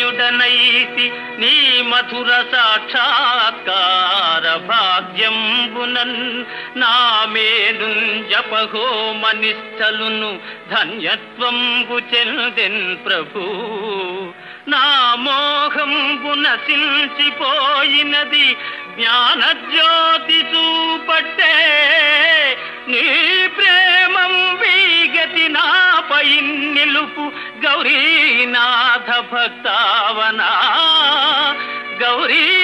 ధన్యుడనైతి నీ మధుర సాక్షాత్కార భాగ్యంబునన్ నా మేను జపహోమ నిష్టలును ధన్యత్వంబు చెందెన్ ప్రభు నా మోహంబు నశించిపోయినది జ్ఞానజ్యోతి చూపట్టే నీ ప్రేమం వీగతి నాపై నిలుపు గౌరీనాథ భక్తావనా గౌరీ